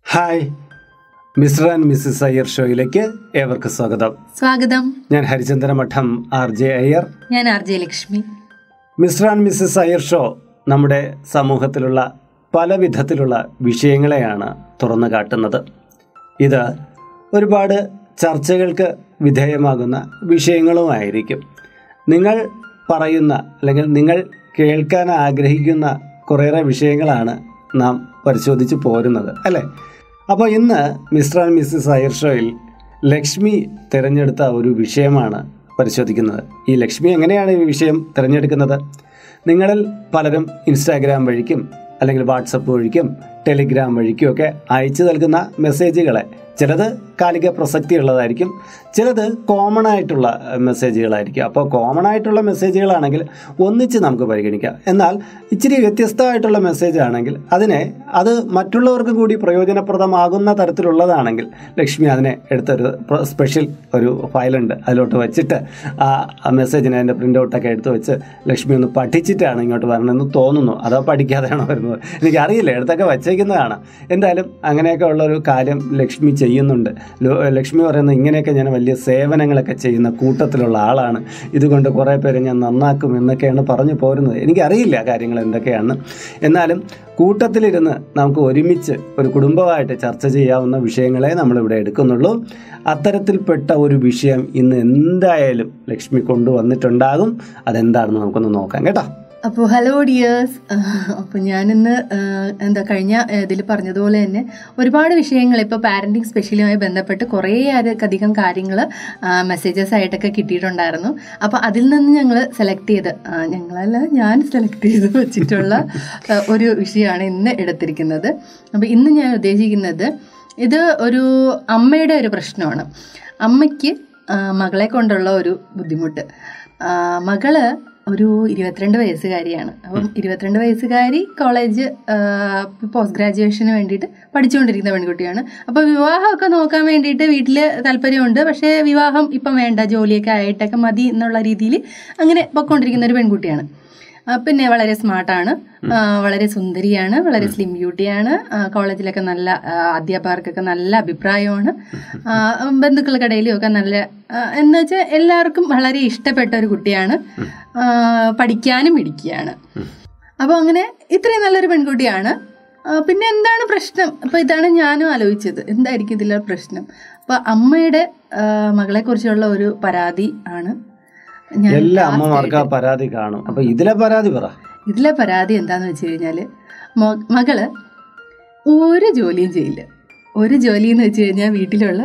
Hi Mr and Mrs Iyer ഷോയിലേക്ക് ഏവർക്കും സ്വാഗതം സ്വാഗതം ഞാൻ ഹരിചന്ദ്ര മഠം ആർ ജെ അയ്യർ ഞാൻ R J Lakshmi Mr and Mrs Iyer show നമ്മുടെ സമൂഹത്തിലുള്ള പല വിധത്തിലുള്ള വിഷയങ്ങളെയാണ് തുറന്നു കാട്ടുന്നത് ഇത് ഒരുപാട് ചർച്ചകൾക്ക് വിധേയമാകുന്ന വിഷയങ്ങളുമായിരിക്കും നിങ്ങൾ പറയുന്ന അല്ലെങ്കിൽ നിങ്ങൾ കേൾക്കാൻ ആഗ്രഹിക്കുന്ന കുറേയേറെ വിഷയങ്ങളാണ് നാം പരിശോധിച്ച് പോരുന്നത് അല്ലേ അപ്പോൾ ഇന്ന് മിസ്റ്റർ ആൻഡ് മിസ്സിസ് അയർ ഷോയിൽ ലക്ഷ്മി തിരഞ്ഞെടുത്ത ഒരു വിഷയമാണ് പരിശോധിക്കുന്നത് ഈ ലക്ഷ്മി എങ്ങനെയാണ് ഈ വിഷയം തിരഞ്ഞെടുക്കുന്നത് നിങ്ങളിൽ പലരും ഇൻസ്റ്റാഗ്രാം വഴിക്കും അല്ലെങ്കിൽ വാട്സപ്പ് വഴിക്കും ടെലിഗ്രാം വഴിക്കും ഒക്കെ അയച്ചു നൽകുന്ന മെസ്സേജുകളെ ചിലത് കാലിക പ്രസക്തി ഉള്ളതായിരിക്കും ചിലത് കോമൺ ആയിട്ടുള്ള മെസ്സേജുകളായിരിക്കും അപ്പോൾ കോമൺ ആയിട്ടുള്ള മെസ്സേജുകളാണെങ്കിൽ ഒന്നിച്ച് നമുക്ക് പരിഗണിക്കാം എന്നാൽ ഇച്ചിരി വ്യത്യസ്തമായിട്ടുള്ള മെസ്സേജ് ആണെങ്കിൽ അതിനെ അത് മറ്റുള്ളവർക്കും കൂടി പ്രയോജനപ്രദമാകുന്ന തരത്തിലുള്ളതാണെങ്കിൽ ലക്ഷ്മി അതിനെ എടുത്തൊരു പ്ര- സ്പെഷ്യൽ ഒരു ഫയലുണ്ട് അതിലോട്ട് വെച്ചിട്ട് ആ മെസ്സേജിനെ അതിൻ്റെ പ്രിൻ്റ് ഔട്ടൊക്കെ എടുത്ത് വെച്ച് ലക്ഷ്മി ഒന്ന് പഠിച്ചിട്ടാണ് ഇങ്ങോട്ട് വരണമെന്ന് തോന്നുന്നു അതോ പഠിക്കാതെയാണോ വരുന്നത് എനിക്കറിയില്ല എടുത്തൊക്കെ വച്ചേക്കുന്നതാണ് എന്തായാലും അങ്ങനെയൊക്കെ ഉള്ളൊരു കാര്യം ലക്ഷ്മി ചെയ്യുന്നുണ്ട് ലോ- ലക്ഷ്മി പറയുന്നത് ഇങ്ങനെയൊക്കെ ഞാൻ വലിയ സേവനങ്ങളൊക്കെ ചെയ്യുന്ന കൂട്ടത്തിലുള്ള ആളാണ് ഇതുകൊണ്ട് കുറേ പേരെ ഞാൻ നന്നാക്കും എന്നൊക്കെയാണ് പറഞ്ഞു പോരുന്നത് എനിക്കറിയില്ല കാര്യങ്ങൾ എന്തൊക്കെയാണ് എന്നാലും കൂട്ടത്തിലിരുന്ന് നമുക്ക് ഒരുമിച്ച് ഒരു കുടുംബമായിട്ട് ചർച്ച ചെയ്യാവുന്ന വിഷയങ്ങളെ നമ്മളിവിടെ എടുക്കുന്നുള്ളൂ അത്തരത്തിൽപ്പെട്ട ഒരു വിഷയം ഇന്ന് എന്തായാലും ലക്ഷ്മി കൊണ്ടുവന്നിട്ടുണ്ടാകും അതെന്താണെന്ന് നമുക്കൊന്ന് നോക്കാം കേട്ടോ അപ്പോൾ ഹലോ ഡിയേഴ്സ് അപ്പോൾ ഞാനിന്ന് ആ, എന്താ കഴിഞ്ഞ ഇതിൽ പറഞ്ഞതുപോലെ തന്നെ ഒരുപാട് വിഷയങ്ങൾ ഇപ്പോൾ പാരൻറ്റിങ് സ്പെഷ്യലുമായി ബന്ധപ്പെട്ട് കുറേ അധികം കാര്യങ്ങൾ മെസ്സേജസ് ആയിട്ടൊക്കെ കിട്ടിയിട്ടുണ്ടായിരുന്നു അപ്പോൾ അതിൽ നിന്ന് ഞങ്ങൾ സെലക്ട് ചെയ്ത് ആ, ഞങ്ങളല്ല ഞാൻ സെലക്ട് ചെയ്ത് വെച്ചിട്ടുള്ള ആ, ഒരു വിഷയമാണ് ഇന്ന് എടുത്തിരിക്കുന്നത് അപ്പോൾ ഇന്ന് ഞാൻ ഉദ്ദേശിക്കുന്നത് ഇത് ഒരു അമ്മയുടെ ഒരു പ്രശ്നമാണ് അമ്മയ്ക്ക് ആ, മകളെ കൊണ്ടുള്ള ഒരു ബുദ്ധിമുട്ട് ആ, മകള് ഒരു ഇരുപത്തിരണ്ട് വയസ്സുകാരിയാണ് അപ്പം ഇരുപത്തിരണ്ട് വയസ്സുകാരി കോളേജ് പോസ്റ്റ് ഗ്രാജുവേഷന് വേണ്ടിയിട്ട് പഠിച്ചുകൊണ്ടിരിക്കുന്ന പെൺകുട്ടിയാണ് അപ്പോൾ വിവാഹമൊക്കെ നോക്കാൻ വേണ്ടിയിട്ട് വീട്ടിൽ താല്പര്യമുണ്ട് പക്ഷേ വിവാഹം ഇപ്പം വേണ്ട ജോലിയൊക്കെ ആയിട്ടൊക്കെ മതി എന്നുള്ള രീതിയിൽ അങ്ങനെ പൊയ്ക്കൊണ്ടിരിക്കുന്ന ഒരു പെൺകുട്ടിയാണ് ആ, പിന്നെ വളരെ സ്മാർട്ടാണ് ആ, വളരെ സുന്ദരിയാണ് വളരെ സ്ലിം ബ്യൂട്ടിയാണ് ആ, കോളേജിലൊക്കെ നല്ല ആ, അധ്യാപകർക്കൊക്കെ നല്ല അഭിപ്രായമാണ് ആ, ബന്ധുക്കൾക്കിടയിലും ഒക്കെ നല്ല ആ, എന്ന് വെച്ചാൽ എല്ലാവർക്കും വളരെ ഇഷ്ടപ്പെട്ട ഒരു കുട്ടിയാണ് ആ, പഠിക്കാനും ഇടിക്കുകയാണ് അപ്പോൾ അങ്ങനെ ഇത്രയും നല്ലൊരു പെൺകുട്ടിയാണ് ആ, പിന്നെ എന്താണ് പ്രശ്നം അപ്പോൾ ഇതാണ് ഞാനും ആലോചിച്ചത് എന്തായിരിക്കും ഇതിലെ പ്രശ്നം അപ്പോൾ അമ്മയുടെ ആ, മകളെക്കുറിച്ചുള്ള ഒരു പരാതി ആണ് ഞാൻ എല്ലാ last അമ്മമാർക്കും ആ പരാതി കാണും അപ്പൊ ഇതിലെ പരാതി പറ ഇതിലെ പരാതി എന്താന്ന് വെച്ച് കഴിഞ്ഞാല് മ- മകള് ഒരു ജോലിയും ചെയ്യില്ല ഒരു ജോലി എന്ന് വെച്ച് കഴിഞ്ഞാൽ വീട്ടിലുള്ള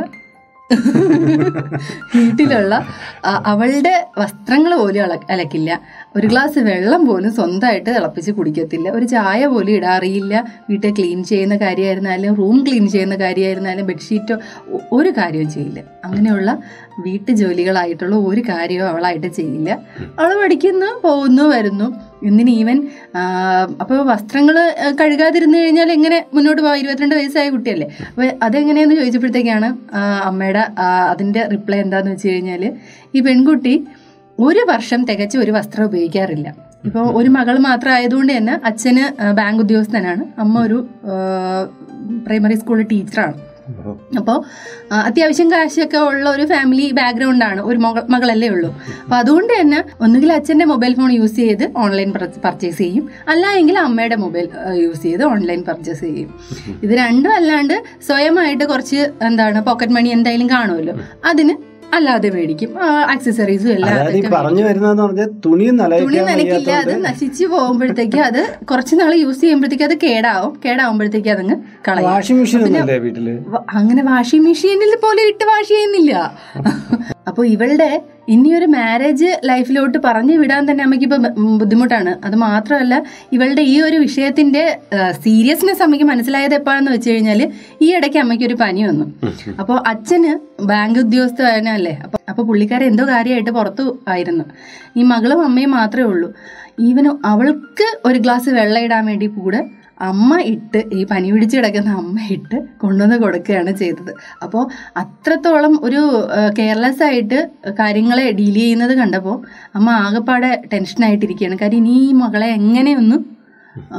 വീട്ടിലുള്ള ആ, അവളുടെ വസ്ത്രങ്ങൾ പോലും അല അലക്കില്ല ഒരു ഗ്ലാസ് വെള്ളം പോലും സ്വന്തമായിട്ട് തിളപ്പിച്ച് കുടിക്കത്തില്ല ഒരു ചായ പോലും ഇടാറിയില്ല വീട്ടിൽ ക്ലീൻ ചെയ്യുന്ന കാര്യമായിരുന്നാലും റൂം ക്ലീൻ ചെയ്യുന്ന കാര്യമായിരുന്നാലും ബെഡ്ഷീറ്റോ ഒ- ഒരു കാര്യവും ചെയ്യില്ല അങ്ങനെയുള്ള വീട്ടു ജോലികളായിട്ടുള്ള ഒരു കാര്യവും അവളായിട്ട് ചെയ്യില്ല അവൾ പഠിക്കുന്നു പോകുന്നു വരുന്നു എന്തിന് ഈവൻ അപ്പോൾ വസ്ത്രങ്ങൾ കഴുകാതിരുന്നു കഴിഞ്ഞാൽ എങ്ങനെ മുന്നോട്ട് പോകാം ഇരുപത്തിരണ്ട് വയസ്സായ കുട്ടിയല്ലേ അപ്പോൾ അതെങ്ങനെയാന്ന് ചോദിച്ചപ്പോഴത്തേക്കാണ് ആ, അമ്മയുടെ ആ, അതിൻ്റെ റിപ്ലൈ എന്താന്ന് വെച്ച് കഴിഞ്ഞാൽ ഈ പെൺകുട്ടി ഒരു വർഷം തികച്ച ഒരു വസ്ത്രം ഉപയോഗിക്കാറില്ല ഇപ്പോൾ ഒരു മകൾ മാത്രം ആയതുകൊണ്ട് തന്നെ അച്ഛന് ആ, ബാങ്ക് ഉദ്യോഗസ്ഥനാണ് അമ്മ ഒരു പ്രൈമറി സ്കൂൾ ടീച്ചറാണ് അപ്പോൾ അത്യാവശ്യം കാശൊക്കെ ഉള്ള ഒരു ഫാമിലി ബാക്ക്ഗ്രൗണ്ടാണ് ഒരു മകൾ മകളല്ലേ ഉള്ളൂ അപ്പോൾ അതുകൊണ്ട് തന്നെ ഒന്നുകിൽ അച്ഛൻ്റെ മൊബൈൽ ഫോൺ യൂസ് ചെയ്ത് ഓൺലൈൻ പർച്ചേസ് ചെയ്യും അല്ല എങ്കിൽ അമ്മയുടെ മൊബൈൽ യൂസ് ചെയ്ത് ഓൺലൈൻ പർച്ചേസ് ചെയ്യും ഇത് രണ്ടും അല്ലാണ്ട് സ്വയമായിട്ട് കുറച്ച് എന്താണ് പോക്കറ്റ് മണി എന്തായാലും കാണുമല്ലോ അതിന് അല്ലാതെ മേടിക്കും ആക്സസറീസും എല്ലാം അതായത് ഈ അതൊക്കെ പറഞ്ഞു വരുന്നതെന്ന് പറഞ്ഞാൽ തുണി തുണി നനയ്ക്കാൻ നനയ്ക്കില്ല അത് വയ്യാത്തതുകൊണ്ട് നശിച്ചു പോകുമ്പോഴത്തേക്ക് അത് കുറച്ച് നാൾ യൂസ് ചെയ്യുമ്പോഴത്തേക്ക് അത് കേടാവും കേടാവുമ്പോഴത്തേക്ക് അതങ്ങ് കളയും വാഷിംഗ് മെഷീൻ ഒന്നുമില്ലേ വീട്ടില് വ- അങ്ങനെ വാഷിംഗ് മെഷീനിൽ പോലും ഇട്ട് വാഷ് ചെയ്യുന്നില്ല അപ്പോൾ ഇവളുടെ ഇനി ഒരു മാരേജ് ലൈഫിലോട്ട് പറഞ്ഞു വിടാൻ തന്നെ അമ്മയ്ക്ക് ഇപ്പൊ ബുദ്ധിമുട്ടാണ് അത് മാത്രമല്ല ഇവളുടെ ഈ ഒരു വിഷയത്തിന്റെ സീരിയസ്നെസ് അമ്മയ്ക്ക് മനസ്സിലായത് എപ്പോഴാന്ന് വെച്ച് കഴിഞ്ഞാൽ ഈ ഇടയ്ക്ക് അമ്മയ്ക്ക് ഒരു പനി വന്നു അപ്പോൾ അച്ഛന് ബാങ്ക് ഉദ്യോഗസ്ഥനല്ലേ അപ്പൊ അപ്പൊ പുള്ളിക്കാരെ എന്തോ കാര്യമായിട്ട് പുറത്തു ആയിരുന്നു ഈ മകളും അമ്മയും മാത്രമേ ഉള്ളൂ ഈവന് അവൾക്ക് ഒരു ഗ്ലാസ് വെള്ളം ഇടാൻ വേണ്ടി കൂടെ അമ്മ ഇട്ട് ഈ പനി പിടിച്ച് കിടക്കുന്ന അമ്മ ഇട്ട് കൊണ്ടുവന്ന് കൊടുക്കുകയാണ് ചെയ്തത് അപ്പോൾ അത്രത്തോളം ഒരു കെയർലെസ് ആയിട്ട് കാര്യങ്ങളെ ഡീൽ ചെയ്യുന്നത് കണ്ടപ്പോൾ അമ്മ ആകെപ്പാടെ ടെൻഷനായിട്ടിരിക്കുകയാണ് കാര്യം ഇനി ഈ മകളെ എങ്ങനെയൊന്നും ആ,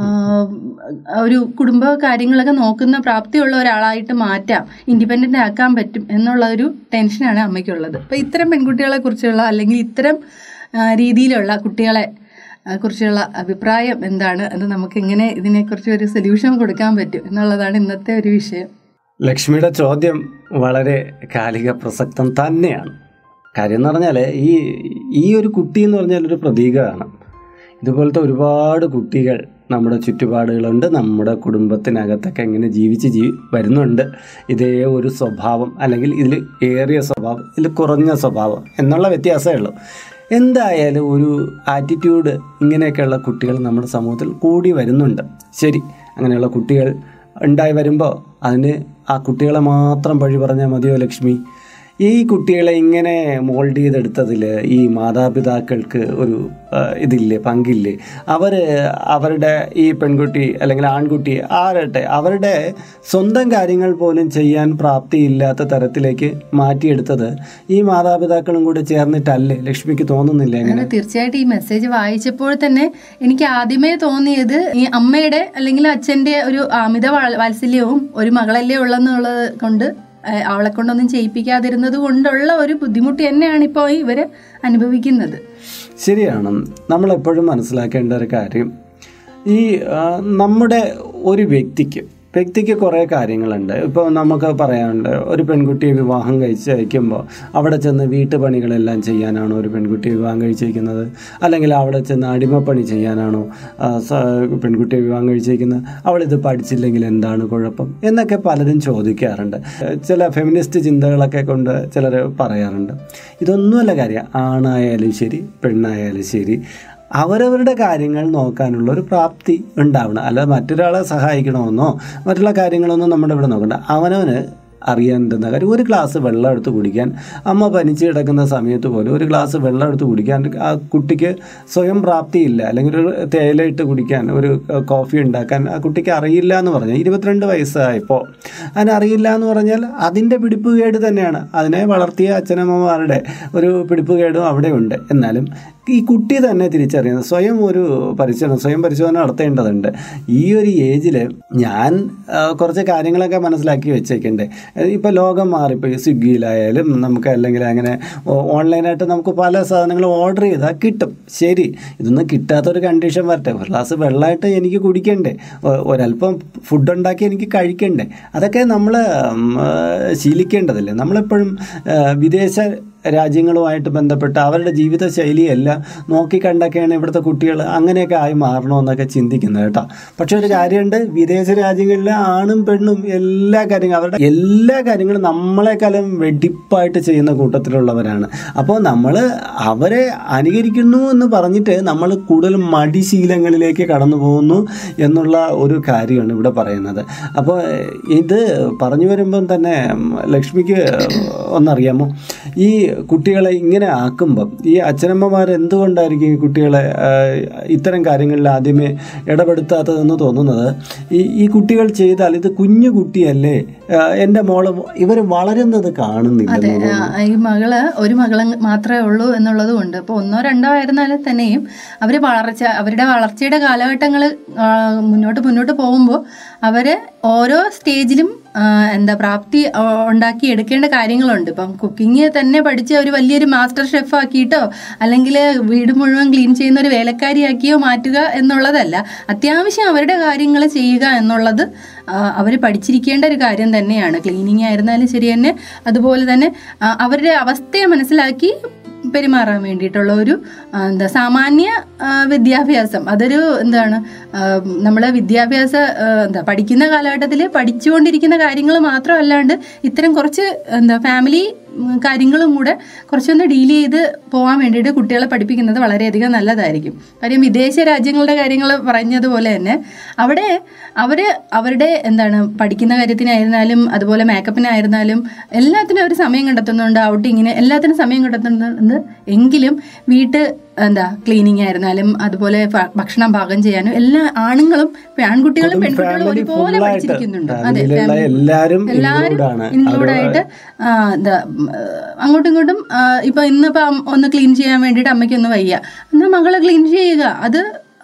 ഒരു കുടുംബ കാര്യങ്ങളൊക്കെ നോക്കുന്ന പ്രാപ്തിയുള്ള ഒരാളായിട്ട് മാറ്റാം ഇൻഡിപെൻഡൻ്റ് ആക്കാൻ പറ്റും എന്നുള്ള ഒരു ടെൻഷനാണ് അമ്മയ്ക്കുള്ളത് അപ്പോൾ ഇത്തരം പെൺകുട്ടികളെ കുറിച്ചുള്ള അല്ലെങ്കിൽ ഇത്തരം ആ, രീതിയിലുള്ള കുട്ടികളെ ആ, കുറിച്ചുള്ള അഭിപ്രായം എന്താണ് എന്ന് നമുക്ക് എങ്ങനെ ഇതിനെക്കുറിച്ച് ഒരു സൊല്യൂഷൻ കൊടുക്കാൻ പറ്റും എന്നുള്ളതാണ് ഇന്നത്തെ ഒരു വിഷയം ലക്ഷ്മിയുടെ ചോദ്യം വളരെ കാലിക പ്രസക്തം തന്നെയാണ് കാര്യം എന്ന് പറഞ്ഞാൽ ഈ ഈ ഒരു കുട്ടി എന്ന് പറഞ്ഞാൽ ഒരു പ്രതീകമാണ് ഇതുപോലത്തെ ഒരുപാട് കുട്ടികൾ നമ്മുടെ ചുറ്റുപാടുകളുണ്ട് നമ്മുടെ കുടുംബത്തിനകത്തൊക്കെ ഇങ്ങനെ ജീവിച്ച് ജീവി വരുന്നുണ്ട് ഇതേ ഒരു സ്വഭാവം അല്ലെങ്കിൽ ഇതിൽ ഏറിയ സ്വഭാവം ഇതിൽ കുറഞ്ഞ സ്വഭാവം എന്നുള്ള വ്യത്യാസമേ ഉള്ളൂ എന്തായാലും ഒരു ആറ്റിറ്റ്യൂഡ് ഇങ്ങനെയൊക്കെയുള്ള കുട്ടികൾ നമ്മുടെ സമൂഹത്തിൽ കൂടി വരുന്നുണ്ട് ശരി അങ്ങനെയുള്ള കുട്ടികൾ ഉണ്ടായി വരുമ്പോൾ അതിന് ആ കുട്ടികളെ മാത്രം വഴി പറഞ്ഞാൽ മതിയോ ലക്ഷ്മി ഈ കുട്ടികളെ ഇങ്ങനെ മോൾഡ് ചെയ്തെടുത്തതിൽ ഈ മാതാപിതാക്കൾക്ക് ഒരു ആ, ഇതില്ലേ പങ്കില്ലേ അവർ അവരുടെ ഈ പെൺകുട്ടി അല്ലെങ്കിൽ ആൺകുട്ടി ആരട്ടെ അവരുടെ സ്വന്തം കാര്യങ്ങൾ പോലും ചെയ്യാൻ പ്രാപ്തിയില്ലാത്ത തരത്തിലേക്ക് മാറ്റിയെടുത്തത് ഈ മാതാപിതാക്കളും കൂടെ ചേർന്നിട്ടല്ലേ ലക്ഷ്മിക്ക് തോന്നുന്നില്ല എങ്ങനെ അങ്ങനെ തീർച്ചയായിട്ടും ഈ മെസ്സേജ് വായിച്ചപ്പോൾ തന്നെ എനിക്ക് ആദ്യമേ തോന്നിയത് ഈ അമ്മയുടെ അല്ലെങ്കിൽ അച്ഛന്റെ ഒരു അമിത വാ- വാത്സല്യവും ഒരു മകളല്ലേ ഉള്ളെന്നുള്ളത് കൊണ്ട് ഏഹ്, അവളെ കൊണ്ടൊന്നും ചെയ്യിപ്പിക്കാതിരുന്നത് കൊണ്ടുള്ള ഒരു ബുദ്ധിമുട്ട് തന്നെയാണ് ഇപ്പോൾ ഇവര് അനുഭവിക്കുന്നത് ശരിയാണ് നമ്മളെപ്പോഴും മനസ്സിലാക്കേണ്ട ഒരു കാര്യം ഈ ആ, നമ്മുടെ ഒരു വ്യക്തിക്ക് വ്യക്തിക്ക് കുറേ കാര്യങ്ങളുണ്ട് ഇപ്പോൾ നമുക്ക് പറയാനുണ്ട് ഒരു പെൺകുട്ടിയെ വിവാഹം കഴിച്ച് അയക്കുമ്പോൾ അവിടെ ചെന്ന് വീട്ടുപണികളെല്ലാം ചെയ്യാനാണോ ഒരു പെൺകുട്ടിയെ വിവാഹം കഴിച്ചിരിക്കുന്നത് അല്ലെങ്കിൽ അവിടെ ചെന്ന് അടിമപ്പണി ചെയ്യാനാണോ ആ, സ- പെൺകുട്ടിയെ വിവാഹം കഴിച്ചിരിക്കുന്നത് അവളിത് പഠിച്ചില്ലെങ്കിൽ എന്താണ് കുഴപ്പം എന്നൊക്കെ പലരും ചോദിക്കാറുണ്ട് ചില ഫെമിനിസ്റ്റ് ചിന്തകളൊക്കെ കൊണ്ട് ചിലർ പറയാറുണ്ട് ഇതൊന്നുമല്ല കാര്യം ആണായാലും ശരി പെണ്ണായാലും ശരി അവരവരുടെ കാര്യങ്ങൾ നോക്കാനുള്ള ഒരു പ്രാപ്തി ഉണ്ടാവണം അല്ലാതെ മറ്റൊരാളെ സഹായിക്കണമെന്നോ മറ്റുള്ള കാര്യങ്ങളൊന്നും നമ്മുടെ ഇവിടെ നോക്കണ്ട അവനവന് അറിയേണ്ടുന്ന കാര്യം ഒരു ഗ്ലാസ് വെള്ളം എടുത്ത് കുടിക്കാൻ അമ്മ പനിച്ച് കിടക്കുന്ന സമയത്ത് പോലും ഒരു ഗ്ലാസ് വെള്ളം എടുത്ത് കുടിക്കാൻ ആ കുട്ടിക്ക് സ്വയം പ്രാപ്തിയില്ല അല്ലെങ്കിൽ ഒരു തേയില ഇട്ട് കുടിക്കാൻ ഒരു കോഫി ഉണ്ടാക്കാൻ ആ കുട്ടിക്ക് അറിയില്ല എന്ന് പറഞ്ഞാൽ ഇരുപത്തിരണ്ട് വയസ്സായപ്പോൾ അതിനറിയില്ല എന്ന് പറഞ്ഞാൽ അതിൻ്റെ പിടിപ്പുകേട് തന്നെയാണ് അതിനെ വളർത്തിയ അച്ഛനമ്മമാരുടെ ഒരു പിടിപ്പുകേടും അവിടെയുണ്ട് എന്നാലും ഈ കുട്ടി തന്നെ തിരിച്ചറിയുന്നത് സ്വയം ഒരു പരിശോധന സ്വയം പരിശോധന നടത്തേണ്ടതുണ്ട് ഈ ഒരു ഏജിൽ ഞാൻ ആ, കുറച്ച് കാര്യങ്ങളൊക്കെ മനസ്സിലാക്കി വെച്ചേക്കണ്ടേ ഇപ്പോൾ ലോകം മാറിപ്പോയി സ്വിഗ്ഗിയിലായാലും നമുക്ക് അല്ലെങ്കിൽ അങ്ങനെ ഓ- ഓൺലൈനായിട്ട് നമുക്ക് പല സാധനങ്ങളും ഓർഡർ ചെയ്താൽ കിട്ടും ശരി ഇതൊന്നും കിട്ടാത്തൊരു കണ്ടീഷൻ വരട്ടെ ഒരു ഗ്ലാസ് വെള്ളമായിട്ട് എനിക്ക് കുടിക്കണ്ടേ ഒ- ഒരല്പം ഫുഡ് ഉണ്ടാക്കി എനിക്ക് കഴിക്കണ്ടേ അതൊക്കെ നമ്മൾ ശീലിക്കേണ്ടതല്ലേ നമ്മളെപ്പോഴും ആ, വിദേശ രാജ്യങ്ങളുമായിട്ട് ബന്ധപ്പെട്ട് അവരുടെ ജീവിതശൈലിയെല്ലാം നോക്കിക്കണ്ടൊക്കെയാണ് ഇവിടുത്തെ കുട്ടികൾ അങ്ങനെയൊക്കെ ആയി മാറണമെന്നൊക്കെ ചിന്തിക്കുന്നത് കേട്ടോ പക്ഷെ ഒരു കാര്യമുണ്ട് വിദേശ രാജ്യങ്ങളിലെ ആണും പെണ്ണും എല്ലാ കാര്യങ്ങളും അവരുടെ എല്ലാ കാര്യങ്ങളും നമ്മളെക്കാളും വെടിപ്പായിട്ട് ചെയ്യുന്ന കൂട്ടത്തിലുള്ളവരാണ് അപ്പോൾ നമ്മൾ അവരെ അനുകരിക്കുന്നു എന്ന് പറഞ്ഞിട്ട് നമ്മൾ കൂടുതൽ മടിശീലങ്ങളിലേക്ക് കടന്നു പോകുന്നു എന്നുള്ള ഒരു കാര്യമാണ് ഇവിടെ പറയുന്നത് അപ്പോൾ ഇത് പറഞ്ഞു വരുമ്പം തന്നെ ഉം, ലക്ഷ്മിക്ക് ഒന്നറിയാമോ ഈ കുട്ടികളെ ഇങ്ങനെ ആക്കുമ്പം ഈ അച്ഛനമ്മമാർ എന്തുകൊണ്ടായിരിക്കും ഈ കുട്ടികളെ ആ, ഇത്തരം കാര്യങ്ങളിൽ ആദ്യമേ ഇടപെടുത്താത്തതെന്ന് തോന്നുന്നത് ഈ ഈ കുട്ടികൾ ചെയ്താൽ ഇത് കുഞ്ഞു കുട്ടിയല്ലേ ആ, എൻ്റെ മോള് ഇവർ വളരുന്നത് കാണുന്നില്ല അതെ ആ, ഈ മകള് ഒരു മകള് മാത്രമേ ഉള്ളൂ എന്നുള്ളത് കൊണ്ട് ഇപ്പോൾ ഒന്നോ രണ്ടോ ആയിരുന്നാലും തന്നെയും അവർ വളർച്ച അവരുടെ വളർച്ചയുടെ കാലഘട്ടങ്ങൾ മുന്നോട്ട് മുന്നോട്ട് പോകുമ്പോൾ അവർ ഓരോ സ്റ്റേജിലും ആ, എന്താ പ്രാപ്തി ആ, ഉണ്ടാക്കി എടുക്കേണ്ട കാര്യങ്ങളുണ്ട് ഇപ്പം കുക്കിംഗ് തന്നെ പഠിച്ച് ഒരു വലിയൊരു മാസ്റ്റർ ഷെഫ് ആക്കിയിട്ടോ അല്ലെങ്കിൽ വീട് മുഴുവൻ ക്ലീൻ ചെയ്യുന്ന ഒരു വേലക്കാരിയാക്കിയോ മാറ്റുക എന്നുള്ളതല്ല അത്യാവശ്യം അവരുടെ കാര്യങ്ങൾ ചെയ്യുക എന്നുള്ളത് അവർ പഠിച്ചിരിക്കേണ്ട ഒരു കാര്യം തന്നെയാണ് ക്ലീനിങ് ആയിരുന്നാലും ശരി തന്നെ അതുപോലെ തന്നെ ആ, അവരുടെ അവസ്ഥയെ മനസ്സിലാക്കി പെരുമാറാൻ വേണ്ടിയിട്ടുള്ള ഒരു ആ, എന്താ സാമാന്യ ആ, വിദ്യാഭ്യാസം അതൊരു എന്താണ് നമ്മൾ വിദ്യാഭ്യാസ ആ, എന്താ പഠിക്കുന്ന കാലഘട്ടത്തിൽ പഠിച്ചുകൊണ്ടിരിക്കുന്ന കാര്യങ്ങൾ മാത്രമല്ലാണ്ട് ഇത്തരം കുറച്ച് എന്താ ഫാമിലി ഉം, കാര്യങ്ങളും കൂടെ കുറച്ചൊന്ന് ഡീൽ ചെയ്ത് പോകാൻ വേണ്ടിയിട്ട് കുട്ടികളെ പഠിപ്പിക്കുന്നത് വളരെയധികം നല്ലതായിരിക്കും കാര്യം വിദേശ രാജ്യങ്ങളുടെ കാര്യങ്ങൾ പറഞ്ഞതുപോലെ തന്നെ അവിടെ അവർ അവരുടെ എന്താണ് പഠിക്കുന്ന കാര്യത്തിനായിരുന്നാലും അതുപോലെ മേക്കപ്പിനായിരുന്നാലും എല്ലാത്തിനും അവർ സമയം കണ്ടെത്തുന്നുണ്ട് ഔട്ടിങ്ങിന് എല്ലാത്തിനും സമയം കണ്ടെത്തുന്നുണ്ട് എങ്കിലും വീട്ട് എന്താ ക്ലീനിങ് ആയിരുന്നാലും അതുപോലെ ഭ- ഭക്ഷണം പാകം ചെയ്യാനും എല്ലാ ആണുങ്ങളും ആൺകുട്ടികളും പെൺകുട്ടികളും family ഒരുപോലെ full ആയിട്ട് പഠിച്ചിരിക്കുന്നുണ്ട് അതെ ഫാമിലിയിലുള്ള family- എല്ലാവരും എല്ലാവരും include ആണ്. ഇൻക്ലൂഡ് ആയിട്ട് ആ, എന്താ ഉം, അങ്ങോട്ടും ഇങ്ങോട്ടും ആ, ഇപ്പൊ ഇന്നിപ്പോ അം- ഒന്ന് ക്ലീൻ ചെയ്യാൻ വേണ്ടിയിട്ട് അമ്മയ്ക്കൊന്ന് വയ്യ എന്നാ മകള് ക്ലീൻ ചെയ്യുക അത്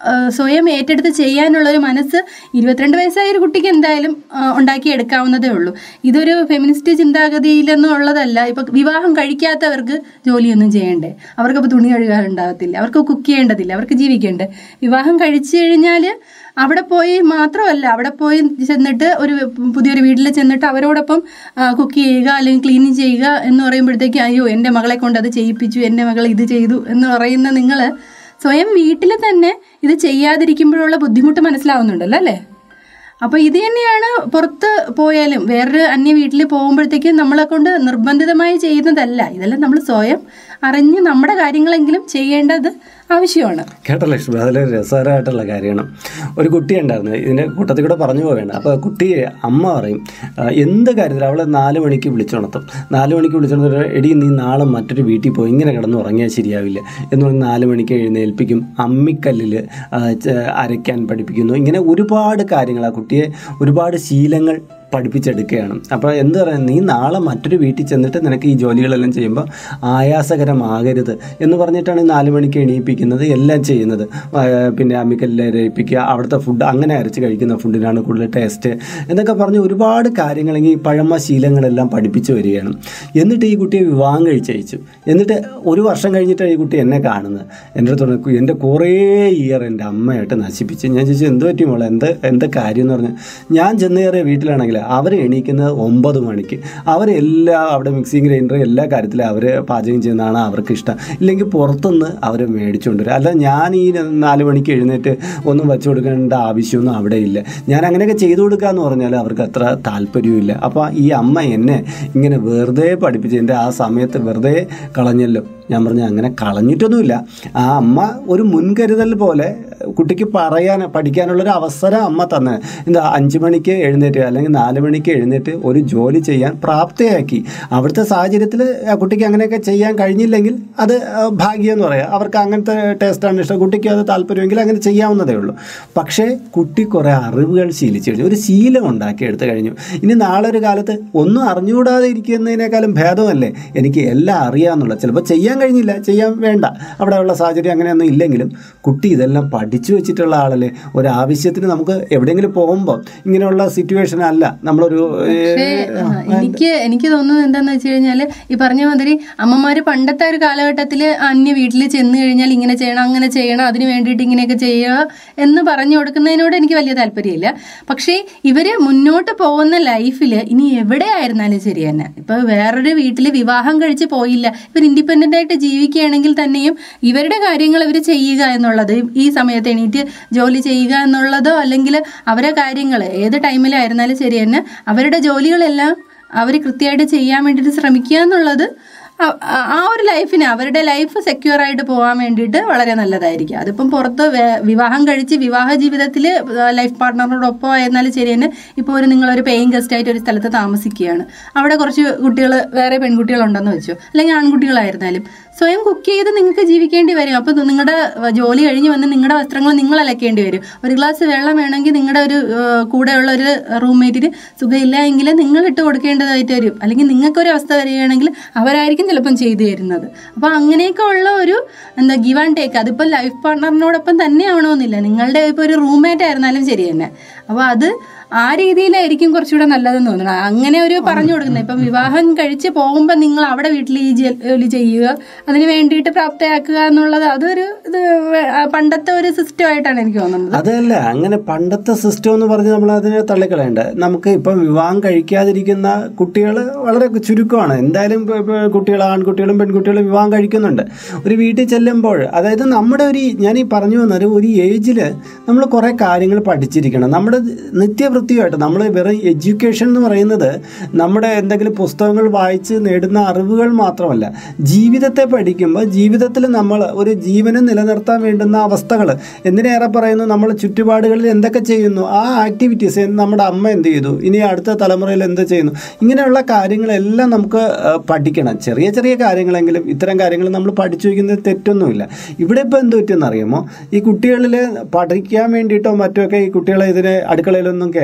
ആ, സ്വയം ഏറ്റെടുത്ത് ചെയ്യാനുള്ള ഒരു മനസ്സ് ഇരുപത്തിരണ്ട് വയസ്സായ ഒരു കുട്ടിക്ക് എന്തായാലും ആ, ഉണ്ടാക്കിയെടുക്കാവുന്നതേ ഉള്ളൂ ഇതൊരു ഫെമിനിസ്റ്റ് ചിന്താഗതിയിലൊന്നും ഉള്ളതല്ല ഇപ്പൊ വിവാഹം കഴിക്കാത്തവർക്ക് ജോലിയൊന്നും ചെയ്യണ്ടേ അവർക്കപ്പോൾ തുണി കഴുകാനുണ്ടാകത്തില്ല അവർക്ക് കുക്ക് ചെയ്യേണ്ടതില്ല അവർക്ക് ജീവിക്കണ്ടേ വിവാഹം കഴിച്ചു കഴിഞ്ഞാൽ അവിടെ പോയി മാത്രമല്ല അവിടെ പോയി ചെന്നിട്ട് ഒരു പുതിയൊരു വീട്ടിൽ ചെന്നിട്ട് അവരോടൊപ്പം കുക്ക് ചെയ്യുക അല്ലെങ്കിൽ ക്ലീനിങ് ചെയ്യുക എന്ന് പറയുമ്പോഴത്തേക്ക് അയ്യോ എൻ്റെ മകളെ കൊണ്ട് അത് ചെയ്യിപ്പിച്ചു എൻ്റെ മകൾ ഇത് ചെയ്തു എന്ന് പറയുന്ന നിങ്ങൾ സ്വയം വീട്ടിൽ തന്നെ ഇത് ചെയ്യാതിരിക്കുമ്പോഴുള്ള ബുദ്ധിമുട്ട് മനസ്സിലാവുന്നുണ്ടല്ലോ അല്ലേ അപ്പോൾ ഇത് തന്നെയാണ് പുറത്ത് പോയാലും വേറൊരു അന്യ വീട്ടിൽ പോകുമ്പോഴത്തേക്കും നമ്മളെ കൊണ്ട് നിർബന്ധിതമായി ചെയ്യുന്നതല്ല ഇതെല്ലാം നമ്മൾ സ്വയം അറിഞ്ഞ് നമ്മുടെ കാര്യങ്ങളെങ്കിലും ചെയ്യേണ്ടത് ആവശ്യമാണ് കേട്ടോ ലക്ഷ്മി അതിൽ രസകരമായിട്ടുള്ള കാര്യമാണ് ഒരു കുട്ടി ഉണ്ടായിരുന്നു ഇതിൻ്റെ കൂട്ടത്തിൽ കൂടെ പറഞ്ഞു പോവേണ്ട അപ്പോൾ കുട്ടി അമ്മ പറയും "ആ, എന്ത് കാര്യത്തിൽ അവളെ നാല് മണിക്ക് വിളിച്ചുണർത്തും നാല് മണിക്ക് വിളിച്ചുണർത്തും എടി നീ നാളെ മറ്റൊരു വീട്ടിൽ പോയി ഇങ്ങനെ കിടന്ന് ഉറങ്ങിയാൽ ശരിയാവില്ല എന്ന് പറഞ്ഞ് നാല് മണിക്ക് എഴുന്നേൽപ്പിക്കും അമ്മിക്കല്ലിൽ ആ, ച- അരയ്ക്കാൻ പഠിപ്പിക്കുന്നു ഇങ്ങനെ ഒരുപാട് കാര്യങ്ങൾ ആ കുട്ടിയെ ഒരുപാട് ശീലങ്ങൾ പഠിപ്പിച്ചെടുക്കുകയാണ് അപ്പോൾ എന്ത് പറയാൻ നീ നാളെ മറ്റൊരു വീട്ടിൽ ചെന്നിട്ട് നിനക്ക് ഈ ജോലികളെല്ലാം ചെയ്യുമ്പോൾ ആയാസകരമാകരുത് എന്ന് പറഞ്ഞിട്ടാണ് ഈ നാല് മണിക്ക് എണീപ്പിക്കുന്നത് എല്ലാം ചെയ്യുന്നത് ആ, പിന്നെ അമ്മിക്കല്ലിൽ അരയിപ്പിക്കുക അവിടുത്തെ ഫുഡ് അങ്ങനെ അരച്ച് കഴിക്കുന്ന ഫുഡിനാണ് കൂടുതൽ ടേസ്റ്റ് എന്നൊക്കെ പറഞ്ഞ് ഒരുപാട് കാര്യങ്ങൾ ഈ പഴമ ശീലങ്ങളെല്ലാം പഠിപ്പിച്ചു വരികയാണ് എന്നിട്ട് ഈ കുട്ടിയെ വിവാഹം കഴിച്ചയച്ചു എന്നിട്ട് ഒരു വർഷം കഴിഞ്ഞിട്ടാണ് ഈ കുട്ടി എന്നെ കാണുന്നത് എൻ്റെ അടുത്ത് പറഞ്ഞു എൻ്റെ കുറേ ഇയർ എൻ്റെ അമ്മയായിട്ട് നശിപ്പിച്ച് ഞാൻ ചോദിച്ചു എന്ത് പറ്റി മോളെ എന്ത് എന്ത് കാര്യം എന്ന് പറഞ്ഞാൽ ഞാൻ ചെന്ന് കയറിയ വീട്ടിലാണെങ്കിൽ അവർ എണീക്കുന്നത് ഒമ്പത് മണിക്ക് അവരെല്ലാം അവിടെ മിക്സിങ് ഗ്രൈൻഡർ എല്ലാ കാര്യത്തിലും അവർ പാചകം ചെയ്യുന്നതാണ് അവർക്ക് ഇഷ്ടം ഇല്ലെങ്കിൽ പുറത്തുനിന്ന് അവർ മേടിച്ചുകൊണ്ട് വരും അല്ല ഞാൻ ഈ നാല് മണിക്ക് എഴുന്നേറ്റ് ഒന്നും വെച്ചു കൊടുക്കേണ്ട ആവശ്യമൊന്നും അവിടെ ഇല്ല ഞാൻ അങ്ങനെയൊക്കെ ചെയ്തു കൊടുക്കുക എന്ന് പറഞ്ഞാൽ അവർക്ക് അത്ര താല്പര്യമില്ല അപ്പോൾ ഈ അമ്മ എന്നെ ഇങ്ങനെ വെറുതെ പഠിപ്പിച്ചതിൻ്റെ ആ സമയത്ത് വെറുതെ കളഞ്ഞല്ലോ ഞാൻ പറഞ്ഞു അങ്ങനെ കളഞ്ഞിട്ടൊന്നുമില്ല ആ അമ്മ ഒരു മുൻകരുതൽ പോലെ കുട്ടിക്ക് പറയാൻ പഠിക്കാനുള്ളൊരു അവസരം അമ്മ തന്നെ എന്താ അഞ്ച് മണിക്ക് എഴുന്നേറ്റ് അല്ലെങ്കിൽ നാല് മണിക്ക് എഴുന്നേറ്റ് ഒരു ജോലി ചെയ്യാൻ പ്രാപ്തയാക്കി അവിടുത്തെ സാഹചര്യത്തിൽ ആ കുട്ടിക്ക് അങ്ങനെയൊക്കെ ചെയ്യാൻ കഴിഞ്ഞില്ലെങ്കിൽ അത് ആ, ഭാഗ്യം എന്ന് പറയാം അവർക്ക് അങ്ങനത്തെ ടേസ്റ്റാണ് ഇഷ്ടം കുട്ടിക്ക് അത് താല്പര്യമെങ്കിൽ അങ്ങനെ ചെയ്യാവുന്നതേ ഉള്ളൂ പക്ഷേ കുട്ടി കുറേ അറിവുകൾ ശീലിച്ചു കഴിഞ്ഞു ഒരു ശീലം ഉണ്ടാക്കി എടുത്തു കഴിഞ്ഞു ഇനി നാളെ ഒരു കാലത്ത് ഒന്നും അറിഞ്ഞുകൂടാതെ ഇരിക്കുന്നതിനേക്കാളും ഭേദമല്ലേ എനിക്ക് എല്ലാം അറിയാമെന്നുള്ള ചിലപ്പോൾ ചെയ്യാൻ കഴിഞ്ഞില്ല ചെയ്യാൻ വേണ്ട അവിടെയുള്ള സാഹചര്യം അങ്ങനെയൊന്നും ഇല്ലെങ്കിലും കുട്ടി ഇതെല്ലാം പഠിച്ചു വെച്ചിട്ടുള്ള ആളല്ലേ ഒരു ആവശ്യത്തിന് നമുക്ക് എവിടെയെങ്കിലും പോകുമ്പോൾ ഇങ്ങനെയുള്ള സിറ്റുവേഷൻ അല്ല നമ്മളൊരു പക്ഷേ ആ, എനിക്ക് എനിക്ക് തോന്നുന്നത് എന്താന്ന് വെച്ച് കഴിഞ്ഞാല് ഈ പറഞ്ഞ മാതിരി അമ്മമാര് പണ്ടത്തെ ഒരു കാലഘട്ടത്തിൽ അന്യ വീട്ടിൽ ചെന്ന് കഴിഞ്ഞാൽ ഇങ്ങനെ ചെയ്യണം അങ്ങനെ ചെയ്യണം അതിന് വേണ്ടിയിട്ട് ഇങ്ങനെയൊക്കെ ചെയ്യുക എന്ന് പറഞ്ഞു കൊടുക്കുന്നതിനോട് എനിക്ക് വലിയ താല്പര്യമില്ല പക്ഷേ ഇവര് മുന്നോട്ട് പോകുന്ന ലൈഫിൽ ഇനി എവിടെ ആയിരുന്നാലും ശരി തന്നെ ഇപ്പൊ വേറൊരു വീട്ടിൽ വിവാഹം കഴിച്ച് പോയില്ല ഇവർ ഇൻഡിപെൻഡന്റ് ആയിട്ട് ജീവിക്കുകയാണെങ്കിൽ തന്നെയും ഇവരുടെ കാര്യങ്ങൾ ഇവർ ചെയ്യുക എന്നുള്ളത് ഈ സമയത്ത് എണീറ്റ് ജോലി ചെയ്യുക എന്നുള്ളതോ അല്ലെങ്കിൽ അവരെ കാര്യങ്ങൾ ഏത് ടൈമിലായിരുന്നാലും ശരി തന്നെ അവരുടെ ജോലികളെല്ലാം അവർ കൃത്യമായിട്ട് ചെയ്യാൻ വേണ്ടിയിട്ട് ശ്രമിക്കുക എന്നുള്ളത് ആ- ആ- ആ ഒരു ലൈഫിന് അവരുടെ ലൈഫ് സെക്യൂർ ആയിട്ട് പോകാൻ വേണ്ടിയിട്ട് വളരെ നല്ലതായിരിക്കും അതിപ്പം പുറത്ത് വേ- വിവാഹം കഴിച്ച് വിവാഹ ജീവിതത്തിൽ ലൈഫ് പാർട്ട്ണറിനോടൊപ്പം ആയിരുന്നാലും ശരി തന്നെ ഇപ്പോൾ ഒരു നിങ്ങളൊരു പേയിങ് ഗസ്റ്റ് ആയിട്ട് ഒരു സ്ഥലത്ത് താമസിക്കുകയാണ് അവിടെ കുറച്ച് കുട്ടികൾ വേറെ പെൺകുട്ടികളുണ്ടെന്ന് വെച്ചു അല്ലെങ്കിൽ ആൺകുട്ടികളായിരുന്നാലും സ്വയം കുക്ക് ചെയ്ത് നിങ്ങൾക്ക് ജീവിക്കേണ്ടി വരും അപ്പോൾ നിങ്ങളുടെ ജോലി കഴിഞ്ഞ് വന്ന് നിങ്ങളുടെ വസ്ത്രങ്ങൾ നിങ്ങൾ അലക്കേണ്ടി വരും ഒരു ഗ്ലാസ് വെള്ളം വേണമെങ്കിൽ നിങ്ങളുടെ ഒരു ഏഹ്, കൂടെയുള്ള ഒരു റൂംമേറ്റിന് സുഖമില്ല എങ്കിൽ നിങ്ങൾ ഇട്ട് കൊടുക്കേണ്ടതായിട്ട് വരും അല്ലെങ്കിൽ നിങ്ങൾക്കൊരു അവസ്ഥ വരികയാണെങ്കിൽ അവരായിരിക്കും ചിലപ്പം ചെയ്തു തരുന്നത് അപ്പോൾ അങ്ങനെയൊക്കെ ഉള്ള ഒരു എന്താ ഗിവ് ആൻഡ് ടേക്ക് അതിപ്പോൾ ലൈഫ് പാർട്ട്ണറിനോടൊപ്പം തന്നെ ആവണമെന്നില്ല നിങ്ങളുടെ ഇപ്പോൾ ഒരു റൂംമേറ്റ് ആയിരുന്നാലും ശരി തന്നെ അപ്പോൾ അത് ആ രീതിയിലായിരിക്കും കുറച്ചുകൂടെ നല്ലതെന്ന് തോന്നുന്നു അങ്ങനെ ഒരു പറഞ്ഞു കൊടുക്കുന്നത് ഇപ്പം വിവാഹം കഴിച്ച് പോകുമ്പോൾ നിങ്ങൾ അവിടെ വീട്ടിൽ ഈ ജോലി ചെയ്യുക അതിന് വേണ്ടിയിട്ട് പ്രാപ്തയാക്കുക എന്നുള്ളത് അതൊരു ഇത് വേ- ആ പണ്ടത്തെ ഒരു സിസ്റ്റം ആയിട്ടാണ് എനിക്ക് തോന്നുന്നത് അതല്ല അങ്ങനെ പണ്ടത്തെ സിസ്റ്റം എന്ന് പറഞ്ഞ് നമ്മൾ അതിനെ തള്ളിക്കളയണ്ട നമുക്ക് ഇപ്പം വിവാഹം കഴിക്കാതിരിക്കുന്ന കുട്ടികൾ വളരെ ചുരുക്കമാണ് എന്തായാലും ഇപ്പൊ- ഇപ്പൊ കുട്ടികൾ ആൺകുട്ടികളും പെൺകുട്ടികളും വിവാഹം കഴിക്കുന്നുണ്ട് ഒരു വീട്ടിൽ ചെല്ലുമ്പോൾ അതായത് നമ്മുടെ ഒരു ഞാൻ ഈ പറഞ്ഞു വന്നത് ഒരു ഏജിൽ നമ്മൾ കുറേ കാര്യങ്ങൾ പഠിച്ചിരിക്കണം നമ്മുടെ നിത്യവൃത്തിയായിട്ട് നമ്മൾ വെറും എഡ്യൂക്കേഷൻ എന്ന് പറയുന്നത് നമ്മുടെ എന്തെങ്കിലും പുസ്തകങ്ങൾ വായിച്ച് നേടുന്ന അറിവുകൾ മാത്രമല്ല ജീവിതത്തെ പഠിക്കുമ്പോൾ ജീവിതത്തിൽ നമ്മൾ ഒരു ജീവനെ നിലനിർത്താൻ വേണ്ടുന്ന അവസ്ഥകൾ എന്തിനേറെ പറയുന്നു നമ്മൾ ചുറ്റുപാടുകളിൽ എന്തൊക്കെ ചെയ്യുന്നു ആ ആക്ടിവിറ്റീസ് നമ്മുടെ അമ്മ എന്ത് ചെയ്തു ഇനി അടുത്ത തലമുറയിൽ എന്ത് ചെയ്യുന്നു ഇങ്ങനെയുള്ള കാര്യങ്ങളെല്ലാം നമുക്ക് ആ, പഠിക്കണം ചെറിയ ചെറിയ കാര്യങ്ങളെങ്കിലും ഇത്തരം കാര്യങ്ങൾ നമ്മൾ പഠിച്ചു വയ്ക്കുന്നത് തെറ്റൊന്നുമില്ല ഇവിടെ ഇപ്പോൾ എന്ത് പറ്റുമെന്ന് അറിയാമോ ഈ കുട്ടികളിൽ പഠിക്കാൻ വേണ്ടിയിട്ടോ മറ്റോ ഒക്കെ ഈ കുട്ടികളെ ഇതിനെ അടുക്കളയിലൊന്നും കയറ്റാൻ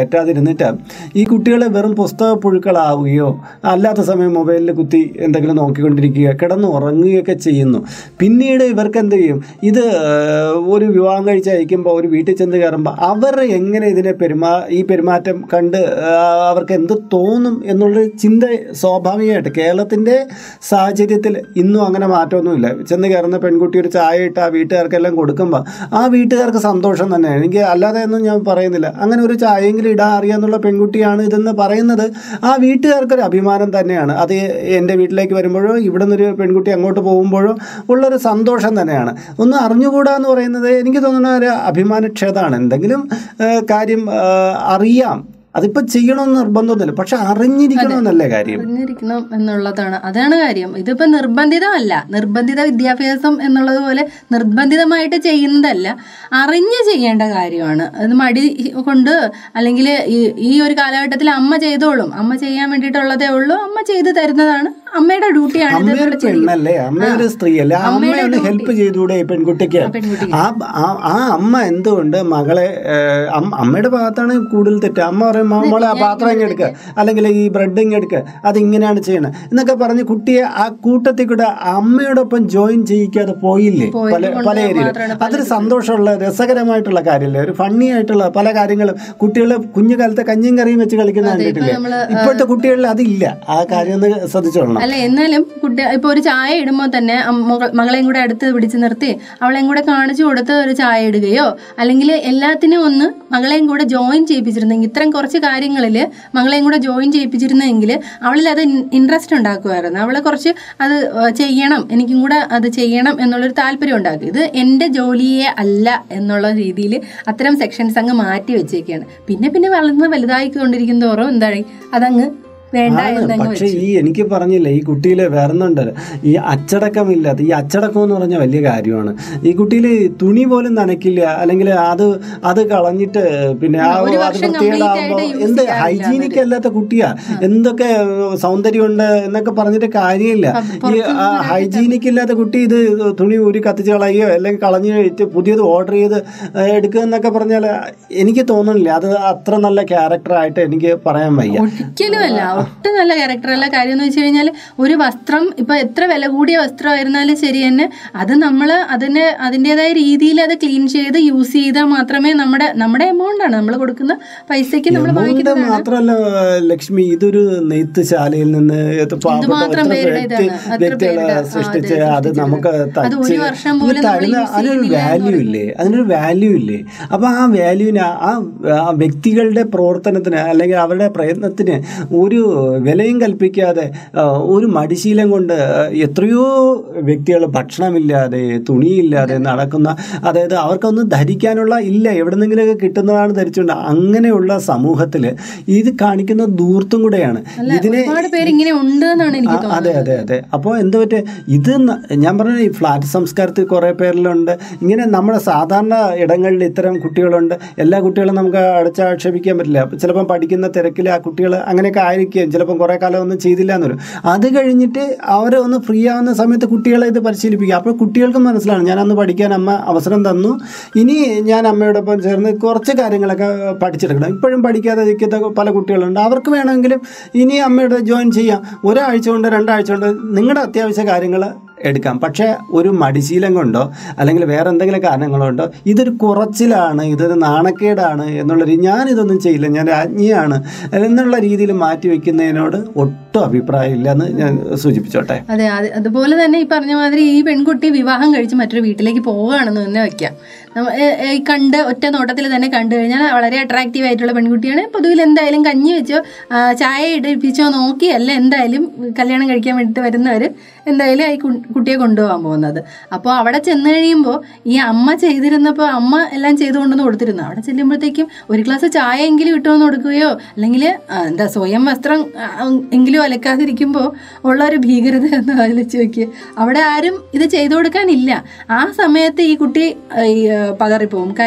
കയറ്റാതിരുന്നിട്ട് ഈ കുട്ടികളെ വെറും പുസ്തക പുഴുക്കളാവുകയോ അല്ലാത്ത സമയം മൊബൈലിൽ കുത്തി എന്തെങ്കിലും നോക്കിക്കൊണ്ടിരിക്കുകയോ കിടന്ന് ഉറങ്ങുകയൊക്കെ ചെയ്യുന്നു പിന്നീട് ഇവർക്ക് എന്ത് ചെയ്യും ഇത് ഏഹ്, ഒരു വിവാഹം കഴിച്ച് അയക്കുമ്പോൾ ഒരു വീട്ടിൽ ചെന്ന് കയറുമ്പോൾ അവർ എങ്ങനെ ഇതിനെ പെരുമാ ഈ പെരുമാറ്റം കണ്ട് ഏഹ്, അവർക്ക് എന്ത് തോന്നും എന്നുള്ളൊരു ചിന്ത സ്വാഭാവികമായിട്ട് കേരളത്തിൻ്റെ സാഹചര്യത്തിൽ ഇന്നും അങ്ങനെ മാറ്റമൊന്നുമില്ല ചെന്ന് കയറുന്ന പെൺകുട്ടി ഒരു ചായ ഇട്ട് ആ വീട്ടുകാർക്കെല്ലാം കൊടുക്കുമ്പോൾ ആ വീട്ടുകാർക്ക് സന്തോഷം തന്നെയാണ് എനിക്ക് അല്ലാതെ ഒന്നും ഞാൻ പറയുന്നില്ല അങ്ങനെ ഒരു ചായയെങ്കിലും ഇടാൻ അറിയാന്നുള്ള പെൺകുട്ടിയാണ് ഇതെന്ന് പറയുന്നത് ആ വീട്ടുകാർക്കൊരു അഭിമാനം തന്നെയാണ് അത് എൻ്റെ വീട്ടിലേക്ക് വരുമ്പോഴോ ഇവിടെ നിന്നൊരു പെൺകുട്ടി അങ്ങോട്ട് പോകുമ്പോഴോ ഉള്ളൊരു സന്തോഷം തന്നെയാണ് ഒന്ന് അറിഞ്ഞുകൂടാ എന്ന് പറയുന്നത് എനിക്ക് തോന്നുന്ന ഒരു അഭിമാനക്ഷേതമാണ് എന്തെങ്കിലും ഏഹ്, കാര്യം ഏഹ്, അറിയാം അതിപ്പോൾ ചെയ്യണമെന്ന് നിർബന്ധമൊന്നുമില്ല പക്ഷെ അറിഞ്ഞിരിക്കണമെന്നല്ലേ കാര്യം അറിഞ്ഞിരിക്കണം എന്നുള്ളതാണ് അതാണ് കാര്യം ഇതിപ്പോ നിർബന്ധിതമല്ല നിർബന്ധിത വിദ്യാഭ്യാസം എന്നുള്ളത് പോലെ നിർബന്ധിതമായിട്ട് ചെയ്യുന്നതല്ല അറിഞ്ഞ് ചെയ്യേണ്ട കാര്യമാണ് അത് മടി കൊണ്ട് അല്ലെങ്കിൽ ഈ- ഈ ഒരു കാലഘട്ടത്തിൽ അമ്മ ചെയ്തോളും അമ്മ ചെയ്യാൻ വേണ്ടിയിട്ടുള്ളതേ ഉള്ളൂ അമ്മ ചെയ്തു തരുന്നതാണ് അമ്മയുടെ ഡ്യൂട്ടിയാണ് അമ്മ ഒരു ഇതെന്നുള്ള ചെയ്യും പെണ്ണല്ലേ അമ്മ ഒരു സ്ത്രീയല്ലേ ആ അമ്മയുടെ അമ്മയൊന്ന് duty. ഹെൽപ്പ് ചെയ്തുകൂടെ ഈ പെൺകുട്ടിക്ക് പെൺകുട്ടിക്ക്. ആ ആ- ആ അമ്മ എന്തുകൊണ്ട് മകളെ ഏഹ്, അമ്മ- അമ്മയുടെ ഭാഗത്താണ് കൂടുതൽ തെറ്റ് അമ്മ പറയും "മ- മോളെ ആ പാത്രം ഇങ്ങ് എടുക്കുക അല്ലെങ്കിൽ ഈ ബ്രെഡ് ഇങ്ങ് എടുക്കുക അത് ഇങ്ങനെയാണ് ചെയ്യണത് എന്നൊക്കെ പറഞ്ഞ് കുട്ടിയെ ആ കൂട്ടത്തിൽ കൂടെ അമ്മയോടൊപ്പം ജോയിൻ ചെയ്യിക്കാതെ പോയില്ലേ പോയത് പല കൊണ്ട് പല ഏരിയയിലും മാത്രമാണ് പല അതൊരു സന്തോഷമുള്ള രസകരമായിട്ടുള്ള കാര്യമല്ലേ ഒരു ഫണ്ണി ആയിട്ടുള്ള പല കാര്യങ്ങളും കുട്ടികൾ കുഞ്ഞുകാലത്തെ കഞ്ഞിയും കറിയും വെച്ച് കളിക്കുന്ന കണ്ടിട്ടില്ലേ നമ്മള്, ഇപ്പോഴത്തെ കുട്ടികളിൽ അതില്ല ആ കാര്യം ഒന്ന് ശ്രദ്ധിച്ചോളണം അല്ല എന്നാലും കുട്ടി ഇപ്പൊ ഒരു ചായ ഇടുമ്പോൾ തന്നെ അം- മക- മകളെയും കൂടെ അടുത്ത് പിടിച്ച് നിർത്തി അവളെയും കൂടെ കാണിച്ചു കൊടുത്ത് ഒരു ചായ ഇടുകയോ അല്ലെങ്കിൽ എല്ലാത്തിനും ഒന്ന് മകളെയും കൂടെ ജോയിൻ ചെയ്യിപ്പിച്ചിരുന്നെങ്കിൽ ഇത്തരം കുറച്ച് കാര്യങ്ങളിൽ മകളെയും കൂടെ ജോയിൻ ചെയ്യിപ്പിച്ചിരുന്നെങ്കിൽ അവളിൽ അത് ഇൻട്രസ്റ്റ് ഉണ്ടാക്കുമായിരുന്നു അവളെ കുറച്ച് അത് ഏഹ്, ചെയ്യണം എനിക്കും കൂടെ അത് ചെയ്യണം എന്നുള്ളൊരു താല്പര്യം ഉണ്ടാക്കി ഇത് എൻ്റെ ജോലിയെ അല്ല എന്നുള്ള രീതിയിൽ അത്തരം സെക്ഷൻസ് അങ്ങ് മാറ്റി വെച്ചേക്കാണ് പിന്നെ പിന്നെ വളർന്ന് വലുതായി കൊണ്ടിരിക്കും തോറും എന്താണ് അതങ്ങ് വേണ്ട ആണ്. എന്നങ്ങ് പക്ഷെ ഈ എനിക്ക് പറഞ്ഞില്ലേ ഈ കുട്ടിയിലെ വേറൊന്നുണ്ട് ഈ അച്ചടക്കമില്ലാത്ത ഈ അച്ചടക്കം എന്ന് പറഞ്ഞ വലിയ കാര്യമാണ് ഈ കുട്ടിയിൽ തുണി പോലും നനയ്ക്കില്ല അല്ലെങ്കിൽ അത് അത് കളഞ്ഞിട്ട് പിന്നെ ആ ഒരു അത് വർഷം വൃത്തികേടാകുമ്പോൾ complete ആയിട്ട് use എന്ത് ചെയ്യാറില്ല ഹൈജീനിക് അല്ലാത്ത കുട്ടിയാ എന്തൊക്കെ സൗന്ദര്യമുണ്ട് എന്നൊക്കെ പറഞ്ഞിട്ട് കാര്യമില്ല ഈ ഹൈജീനിക് ഇല്ലാത്ത കുട്ടി ഇത് തുണി ഊരി കത്തിച്ച് കളയുകയോ അല്ലെങ്കിൽ കളഞ്ഞ് വെച്ച് പുതിയത് ഓർഡർ ചെയ്ത് എടുക്കുക എന്നൊക്കെ പറഞ്ഞാൽ എനിക്ക് തോന്നുന്നില്ല അത് അത്ര നല്ല ക്യാരക്ടറായിട്ട് എനിക്ക് പറയാൻ വയ്യ ഒരിക്കലുമല്ല ഒട്ടും നല്ല ക്യാരക്ടർ അല്ല കാര്യം എന്ന് വെച്ച് കഴിഞ്ഞാൽ ഒരു വസ്ത്രം ഇപ്പൊ എത്ര വില കൂടിയ വസ്ത്രമായിരുന്നാലും ശരി തന്നെ അത് നമ്മൾ അതിന് അതിൻ്റെതായ രീതിയിൽ അത് ക്ലീൻ ചെയ്ത് യൂസ് ചെയ്താൽ മാത്രമേ നമ്മുടെ നമ്മുടെ എമൗണ്ട് ആണ് നമ്മൾ കൊടുക്കുന്ന പൈസയ്ക്ക് നമ്മൾ എമൗണ്ട് വാങ്ങിക്കുന്നതാണ് മാത്രമല്ല ലക്ഷ്മി ഇതൊരു നെയ്ത്ത് ശാലയിൽ നിന്ന് ഇത് പാവപ്പെട്ട എന്തുമാത്രം എത്ര പേരുടെ വ്യക്തി ഇതാണ്. അത്ര വ്യക്തികളെ പേരുടെ, ആ, സൃഷ്ടിച്ച് അതെ, അത് സൃഷ്ടിച്ചത്. നമുക്ക് അത് തച്ച് ഒരു വർഷം ഈ പോലും നമ്മൾ തരുന്ന use അതിനൊരു ചെയ്യുന്നില്ല എന്ന് വാല്യൂ ഇല്ലേ അതിനൊരു വാല്യൂ ഇല്ലേ അപ്പൊ ആ വാല്യൂവിന് ആ ആ വ്യക്തികളുടെ പ്രവർത്തനത്തിന് അല്ലെങ്കിൽ അവരുടെ പ്രയത്നത്തിന് ഒരു വിലയും കൽപ്പിക്കാതെ ആ, ഒരു മടിശീലം കൊണ്ട് എത്രയോ വ്യക്തികൾ ഭക്ഷണമില്ലാതെ തുണിയില്ലാതെ നടക്കുന്ന അതായത് അവർക്കൊന്നും ധരിക്കാനുള്ള ഇല്ല എവിടെന്നെങ്കിലുമൊക്കെ കിട്ടുന്നതാണ് ധരിച്ചുകൊണ്ട് അങ്ങനെയുള്ള സമൂഹത്തിൽ ഇത് കാണിക്കുന്ന ദൂർത്തും കൂടെയാണ് അല്ല ഇതിനെ ഒരുപാട് പേര് ഇങ്ങനെ ഉണ്ട് എന്നാണ് എനിക്ക് ആ, അതെ തോന്നുന്നത് അതെ അതെ അപ്പോൾ എന്ത് പറ്റേ ഇത് ന- ഞാൻ പറഞ്ഞ ഈ ഫ്ലാറ്റ് സംസ്കാരത്തിൽ കുറേ പേരിലുണ്ട് ഇങ്ങനെ നമ്മുടെ സാധാരണ ഇടങ്ങളിൽ ഇത്തരം കുട്ടികളുണ്ട് എല്ലാ കുട്ടികളും നമുക്ക് അടച്ചാക്ഷേപിക്കാൻ പറ്റില്ല ചിലപ്പം പഠിക്കുന്ന തിരക്കിൽ ആ കുട്ടികൾ അങ്ങനെയൊക്കെ ആയിരിക്കും ചിലപ്പം കുറേ കാലം ഒന്നും ചെയ്തില്ല എന്ന് വരും അത് കഴിഞ്ഞിട്ട് അവർ ഒന്ന് ഫ്രീ ആവുന്ന സമയത്ത് കുട്ടികളെ ഇത് പരിശീലിപ്പിക്കുക അപ്പോൾ കുട്ടികൾക്ക് മനസ്സിലാണ് ഞാൻ അന്ന് പഠിക്കാൻ അമ്മ അവസരം തന്നു ഇനി ഞാൻ അമ്മയോടൊപ്പം ചേർന്ന് കുറച്ച് കാര്യങ്ങളൊക്കെ പഠിച്ചെടുക്കണം ഇപ്പോഴും പഠിക്കാതെ ഇരിക്കുന്ന പല കുട്ടികളുണ്ട് അവർക്ക് വേണമെങ്കിലും ഇനി അമ്മയുടെ ജോയിൻ ചെയ്യാം ഒരാഴ്ച കൊണ്ട് രണ്ടാഴ്ച കൊണ്ട് നിങ്ങളുടെ അത്യാവശ്യ കാര്യങ്ങൾ എടുക്കാം പക്ഷേ ഒരു മടിശീലം കൊണ്ടോ അല്ലെങ്കിൽ വേറെ എന്തെങ്കിലും കാരണങ്ങളുണ്ടോ ഇതൊരു കുറച്ചിലാണ് ഇതൊരു നാണക്കേടാണ് എന്നുള്ള രീതി ഞാനിതൊന്നും ചെയ്യില്ല ഞാൻ രാജ്ഞിയാണ് എന്നുള്ള രീതിയിൽ മാറ്റി വെക്കുന്നതിനോട് ഒട്ടും അഭിപ്രായമില്ല എന്ന് ഞാൻ സൂചിപ്പിച്ചോട്ടെ അതെ അത് അതുപോലെ തന്നെ ഈ പറഞ്ഞ മാതിരി ഈ പെൺകുട്ടി വിവാഹം കഴിച്ച് മറ്റൊരു വീട്ടിലേക്ക് പോവുകയാണെന്ന് തന്നെ വെക്കാം നമ്മ- ഏ- ഏ, ഈ കണ്ട് ഒറ്റ നോട്ടത്തിൽ തന്നെ കണ്ടു കഴിഞ്ഞാൽ വളരെ അട്രാക്റ്റീവ് ആയിട്ടുള്ള പെൺകുട്ടിയാണ് പൊതുവിൽ എന്തായാലും കഞ്ഞി വെച്ചോ ആ, ചായ ഇടിപ്പിച്ചോ നോക്കിയല്ല എന്തായാലും കല്യാണം കഴിക്കാൻ വേണ്ടിയിട്ട് വരുന്നവർ എന്തായാലും ഈ കു- കുട്ടിയെ കൊണ്ടുപോകാൻ പോകുന്നത് അപ്പോൾ അവിടെ ചെന്ന് കഴിയുമ്പോൾ ഈ അമ്മ ചെയ്തിരുന്നപ്പോൾ അമ്മ എല്ലാം ചെയ്തുകൊണ്ടെന്ന് കൊടുത്തിരുന്നു അവിടെ ചെല്ലുമ്പോഴത്തേക്കും ഒരു ഗ്ലാസ് ചായ എങ്കിലും ഇട്ടുവന്ന് കൊടുക്കുകയോ അല്ലെങ്കിൽ എന്താ സ്വയം വസ്ത്രം ആ, എങ്കിലും അലക്കാതിരിക്കുമ്പോൾ ഉള്ള ഒരു ഭീകരത എന്ന് ആലോചിച്ച് നോക്കിയേ അവിടെ ആരും ഇത് ചെയ്തു കൊടുക്കാനില്ല ആ സമയത്ത് ഈ കുട്ടി ആ, ഈ, ആ, പതറിപ്പോവും കാര്യം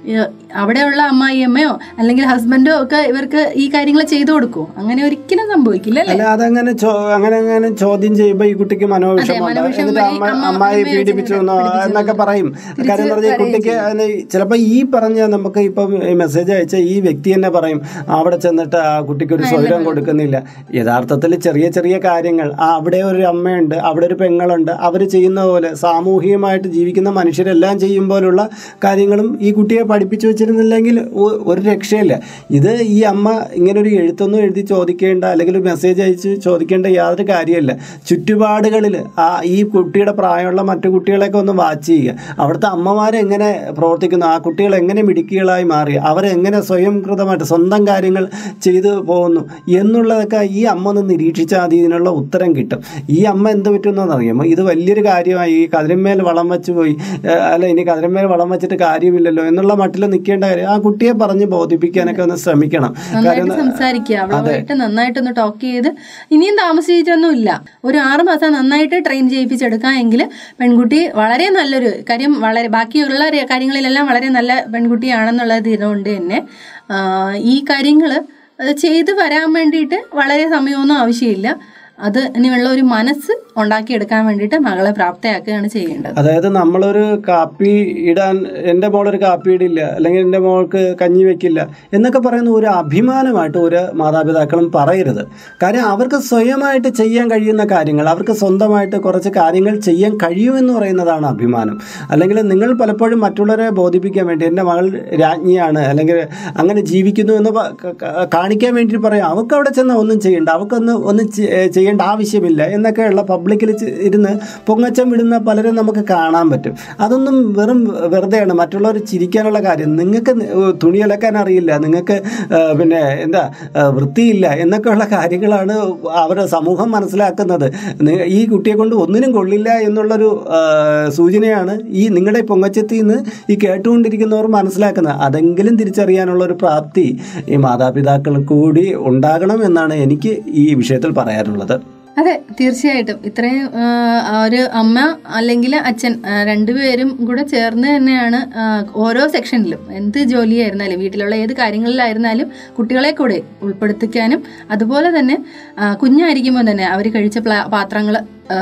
ഏഹ്, അവിടെയുള്ള അമ്മായിയമ്മയോ അല്ലെങ്കിൽ ഹസ്ബൻഡോ ഒക്കെ ഇവർക്ക് ഈ കാര്യങ്ങൾ ചെയ്തു കൊടുക്കുമോ അങ്ങനെ ഒരിക്കലും സംഭവിക്കില്ല അല്ലേ അല്ല അതങ്ങനെ ചോ- അങ്ങനെ അങ്ങനെ ചോദ്യം ചെയ്യുമ്പോ ഈ കുട്ടിക്ക് മനോവിഷമം മനോവിഷമം എന്നിട്ട് വരും. അമ്മ അമ്മ അമ്മായി അമ്മയെ പീഡിപ്പിച്ചു എന്നോ പീഡിപ്പിച്ചു എന്നൊക്കെ പറയും കാര്യം എന്ന് പറഞ്ഞാൽ ഈ കുട്ടിക്ക് അതിന് ചിലപ്പോ ഈ പറഞ്ഞ നമുക്ക് ഇപ്പം മെസ്സേജ് അയച്ച ഈ വ്യക്തി തന്നെ പറയും അവിടെ ചെന്നിട്ട് ആ കുട്ടിക്ക് ഒരു സ്വൈരം കൊടുക്കുന്നില്ല യഥാർത്ഥത്തിൽ ചെറിയ ചെറിയ കാര്യങ്ങൾ ആ അവിടെ ഒരു അമ്മയുണ്ട് അവിടെ ഒരു പെങ്ങളുണ്ട് അവർ ചെയ്യുന്ന പോലെ സാമൂഹികമായിട്ട് ജീവിക്കുന്ന മനുഷ്യരെല്ലാം ചെയ്യും പോലുള്ള കാര്യങ്ങളും ഈ കുട്ടിയെ പഠിപ്പിച്ചു വെച്ചിരുന്നില്ലെങ്കിൽ ഒ- ഒരു രക്ഷയില്ല ഇത് ഈ അമ്മ ഇങ്ങനെ ഒരു എഴുത്തൊന്നും എഴുതി ചോദിക്കേണ്ട അല്ലെങ്കിൽ ഒരു മെസ്സേജ് അയച്ച് ചോദിക്കേണ്ട യാതൊരു കാര്യമില്ല ചുറ്റുപാടുകളിൽ ആ ഈ കുട്ടിയുടെ പ്രായമുള്ള മറ്റു കുട്ടികളെയൊക്കെ ഒന്ന് വാച്ച് ചെയ്യുക അവിടുത്തെ അമ്മമാരെങ്ങനെ പ്രവർത്തിക്കുന്നു ആ കുട്ടികൾ എങ്ങനെ മിടുക്കികളായി മാറി അവരെങ്ങനെ സ്വയം കൃതമായിട്ട് സ്വന്തം കാര്യങ്ങൾ ചെയ്തു പോകുന്നു എന്നുള്ളതൊക്കെ ഈ അമ്മ ഒന്ന് നിരീക്ഷിച്ചാൽ മതി ഇതിനുള്ള ഉത്തരം കിട്ടും ഈ അമ്മ എന്ത് പറ്റുമെന്ന് അറിയാമോ ഇത് വലിയൊരു കാര്യമായി ഈ കതിരന്മേൽ വളം വെച്ച് പോയി ഏഹ് അല്ല ഇനി കതിരന്മേൽ വളം വെച്ചിട്ട് കാര്യമില്ലല്ലോ എന്നുള്ള മട്ടിൽ നിൽക്കേണ്ട കാര്യം ആ കുട്ടിയെ പറഞ്ഞ് ബോധിപ്പിക്കാനൊക്കെ ഒന്ന് ശ്രമിക്കണം നന്നായിട്ട് സംസാരിക്കുക അവളുമായിട്ട് നന്നായിട്ടൊന്ന് ടോക്ക് ചെയ്ത് ഇനിയും താമസിച്ചൊന്നും ഇല്ല ഒരു ആറ് മാസം നന്നായിട്ട് ട്രെയിൻ ചെയ്യിപ്പിച്ചെടുക്കാം എങ്കിൽ പെൺകുട്ടി വളരെ നല്ലൊരു കാര്യം വളരെ ബാക്കിയുള്ള ര- കാര്യങ്ങളിലെല്ലാം വളരെ നല്ല പെൺകുട്ടിയാണെന്നുള്ളത് ഇതുകൊണ്ട് തന്നെ ആ, ഈ കാര്യങ്ങൾ ചെയ്ത് വരാൻ വേണ്ടിയിട്ട് വളരെ സമയമൊന്നും ആവശ്യമില്ല അത് ഇനിയുള്ള ഒരു മനസ്സ് ഉണ്ടാക്കിയെടുക്കാൻ വേണ്ടിയിട്ട് മകളെ പ്രാപ്തയാക്കുകയാണ് ചെയ്യേണ്ടത് അതായത് നമ്മളൊരു കാപ്പി ഇടാൻ എൻ്റെ മോളൊരു കാപ്പി ഇടില്ല അല്ലെങ്കിൽ എൻ്റെ മോൾക്ക് കഞ്ഞി വെക്കില്ല എന്നൊക്കെ പറയുന്ന ഒരു അഭിമാനമായിട്ട് ഒരു മാതാപിതാക്കളും പറയരുത് കാര്യം അവർക്ക് സ്വയമായിട്ട് ചെയ്യാൻ കഴിയുന്ന കാര്യങ്ങൾ അവർക്ക് സ്വന്തമായിട്ട് കുറച്ച് കാര്യങ്ങൾ ചെയ്യാൻ കഴിയുമെന്ന് പറയുന്നതാണ് അഭിമാനം അല്ലെങ്കിൽ നിങ്ങൾ പലപ്പോഴും മറ്റുള്ളവരെ ബോധിപ്പിക്കാൻ വേണ്ടി എൻ്റെ മകൾ രാജ്ഞിയാണ് അല്ലെങ്കിൽ അങ്ങനെ ജീവിക്കുന്നു എന്ന് പ- ക- ക- കാണിക്കാൻ വേണ്ടി പറയാം അവർക്ക് അവിടെ ചെന്ന് ഒന്നും ചെയ്യണ്ട അവൾക്കൊന്ന് ഒന്നും ചെ- ചെയ്യേണ്ട ആവശ്യമില്ല എന്നൊക്കെയുള്ള പബ്ലിക്കിൽ ഇരുന്ന് പൊങ്ങച്ചം വിടുന്ന പലരും നമുക്ക് കാണാൻ പറ്റും അതൊന്നും വെറും വെറുതെയാണ് മറ്റുള്ളവർ ചിരിക്കാനുള്ള കാര്യം നിങ്ങൾക്ക് നി- ഏഹ് തുണി അലക്കാൻ അറിയില്ല നിങ്ങൾക്ക് ഏഹ് പിന്നെ എന്താ ഏഹ് വൃത്തിയില്ല എന്നൊക്കെയുള്ള കാര്യങ്ങളാണ് അവരുടെ സമൂഹം മനസ്സിലാക്കുന്നത് നി- ഈ കുട്ടിയെ കൊണ്ട് ഒന്നിനും കൊള്ളില്ല എന്നുള്ളൊരു ഏഹ് സൂചനയാണ് ഈ നിങ്ങളുടെ പൊങ്ങച്ചത്തിൽ നിന്ന് ഈ കേട്ടുകൊണ്ടിരിക്കുന്നവർ മനസ്സിലാക്കുന്നത് അതെങ്കിലും തിരിച്ചറിയാനുള്ള ഒരു പ്രാപ്തി ഈ മാതാപിതാക്കൾ കൂടി ഉണ്ടാകണം എന്നാണ് എനിക്ക് ഈ വിഷയത്തിൽ പറയാനുള്ളത് അതെ തീർച്ചയായിട്ടും ഇത്രയും ആ, ഒരു അമ്മ അല്ലെങ്കിൽ അച്ഛൻ ആ, രണ്ടുപേരും കൂടെ ചേർന്ന് തന്നെയാണ് ആ, ഓരോ സെക്ഷനിലും എന്ത് ജോലിയായിരുന്നാലും വീട്ടിലുള്ള ഏത് കാര്യങ്ങളിലായിരുന്നാലും കുട്ടികളെ കൂടെ ഉൾപ്പെടുത്തിക്കാനും അതുപോലെ തന്നെ ആ, കുഞ്ഞായിരിക്കുമ്പോൾ തന്നെ അവർ കഴിച്ച പാത്രങ്ങൾ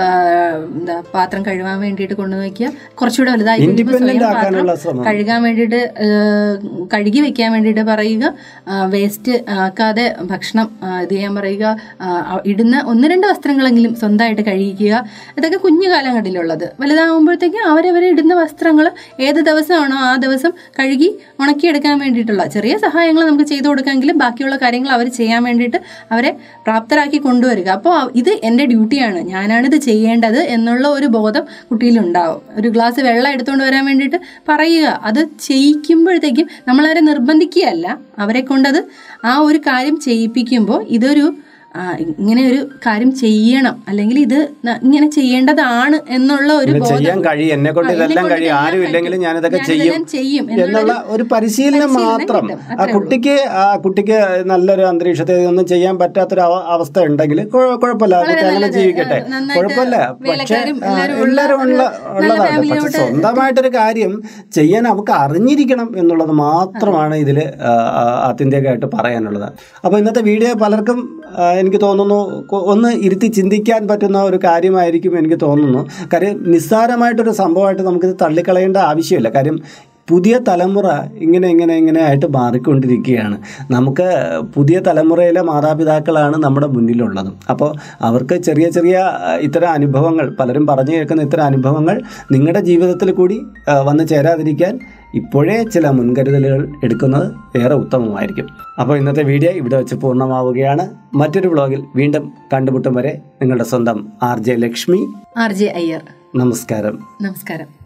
എന്താ പാത്രം കഴുകാൻ വേണ്ടിയിട്ട് കൊണ്ടുവന്ന് വയ്ക്കുക കുറച്ചുകൂടെ വലുതായി കഴിയുമ്പോൾ ഇൻഡിപെൻഡന്റ് സ്വയം പാത്രം ആക്കാനുള്ള ശ്രമം കഴുകാൻ വേണ്ടിയിട്ട് ഏഹ്, കഴുകി വെക്കാൻ വേണ്ടിയിട്ട് പറയുക വേസ്റ്റ് ആക്കാതെ ഭക്ഷണം ആ, ഇത് ചെയ്യാൻ പറയുക ആ, ഇടുന്ന ഒന്ന് രണ്ട് വസ്ത്രങ്ങളെങ്കിലും സ്വന്തമായിട്ട് കഴുകിക്കുക ഇതൊക്കെ കുഞ്ഞു കാലഘട്ടത്തിലുള്ളത് വലുതാകുമ്പോഴത്തേക്കും അവരവരെ ഇടുന്ന വസ്ത്രങ്ങൾ ഏത് ദിവസമാണോ ആ ദിവസം കഴുകി ഉണക്കിയെടുക്കാൻ വേണ്ടിയിട്ടുള്ള ചെറിയ സഹായങ്ങൾ നമുക്ക് ചെയ്തു കൊടുക്കാമെങ്കിലും ബാക്കിയുള്ള കാര്യങ്ങൾ അവർ ചെയ്യാൻ വേണ്ടിയിട്ട് അവരെ പ്രാപ്തരാക്കി കൊണ്ടുവരിക അപ്പോൾ ഇത് എൻ്റെ ഡ്യൂട്ടിയാണ് ഞാനാണിത് ചെയ്യേണ്ടത് എന്നുള്ള ഒരു ബോധം കുട്ടിയിലുണ്ടാവും ഒരു ഗ്ലാസ് വെള്ളം എടുത്തുകൊണ്ട് വരാൻ വേണ്ടിയിട്ട് പറയുക അത് ചെയ്യിക്കുമ്പോഴത്തേക്കും നമ്മളവരെ നിർബന്ധിക്കുകയല്ല അവരെ കൊണ്ടത് ആ ഒരു കാര്യം ചെയ്യിപ്പിക്കുമ്പോൾ ഇതൊരു ആ, ഇങ്ങനെ ഒരു കാര്യം ചെയ്യണം അല്ലെങ്കിൽ ഇത് ന- ഇങ്ങനെ ചെയ്യേണ്ടതാണ് എന്നുള്ള ഒരു ഇങ്ങനെ ബോധം ചെയ്യാൻ കഴിയും എന്നെ കൊണ്ട് ആ, എന്നെ ഇതെല്ലാം കൊണ്ട് കഴിയും ഇതെല്ലാം ആരും ഇല്ലെങ്കിലും പറ്റും. ഞാനിതൊക്കെ ഞാനിതെല്ലാം ചെയ്യും ചെയ്യും എന്നുള്ള ഒരു പരിശീലനം പരിശീലനം മാത്രം കിട്ടും. ആ അത്രേ കുട്ടിക്ക് ആ കുട്ടിക്ക് നല്ലൊരു അന്തരീക്ഷത്തിൽ ഒന്നും ചെയ്യാൻ പറ്റാത്തൊരു അവ- അവസ്ഥ ഉണ്ടെങ്കിൽ കുഴ- കുഴപ്പമില്ല ആ കുട്ടി അങ്ങനെ നല്ലത്. ജീവിക്കട്ടെ ആ, നന്നായിട്ട് കുഴപ്പമില്ല പക്ഷെ വേലക്കാരും ആ, എല്ലാവരും ഉള്ള എല്ലാവരും ഉള്ള ഒരു ഉള്ളതാണ് നല്ല പക്ഷെ ഫാമിലിയോട്ട് സ്വന്തമായിട്ടൊരു കാര്യം ചെയ്യാൻ അവർക്ക് അറിഞ്ഞിരിക്കണം എന്നുള്ളത് മാത്രമാണ് ഇതിൽ ആത്യന്തികമായിട്ട് പറയാനുള്ളത് അപ്പോൾ ഇന്നത്തെ വീഡിയോ പലർക്കും ആ, എനിക്ക് തോന്നുന്നു കൊ- ഒന്ന് ഇരുത്തി ചിന്തിക്കാൻ പറ്റുന്ന ഒരു കാര്യമായിരിക്കും എനിക്ക് തോന്നുന്നു കാര്യം നിസ്സാരമായിട്ടൊരു സംഭവമായിട്ട് നമുക്കിത് തള്ളിക്കളയേണ്ട ആവശ്യമില്ല കാര്യം പുതിയ തലമുറ ഇങ്ങനെ ഇങ്ങനെ ഇങ്ങനെ ആയിട്ട് മാറിക്കൊണ്ടിരിക്കുകയാണ് നമുക്ക് പുതിയ തലമുറയിലെ മാതാപിതാക്കളാണ് നമ്മുടെ മുന്നിലുള്ളത് അപ്പോൾ അവർക്ക് ചെറിയ ചെറിയ ആ, ഇത്തരം അനുഭവങ്ങൾ പലരും പറഞ്ഞു കേൾക്കുന്ന ഇത്തരം അനുഭവങ്ങൾ നിങ്ങളുടെ ജീവിതത്തിൽ കൂടി ആ, വന്ന് ചേരാതിരിക്കാൻ ഇപ്പോഴേ ചില മുൻകരുതലുകൾ എടുക്കുന്നത് ഏറെ ഉത്തമമായിരിക്കും അപ്പോൾ ഇന്നത്തെ വീഡിയോ ഇവിടെ വെച്ച് പൂർണ്ണമാവുകയാണ് മറ്റൊരു വ്ളോഗിൽ വീണ്ടും കണ്ടുമുട്ടും വരെ നിങ്ങളുടെ സ്വന്തം R J Lakshmi R J Iyer നമസ്കാരം നമസ്കാരം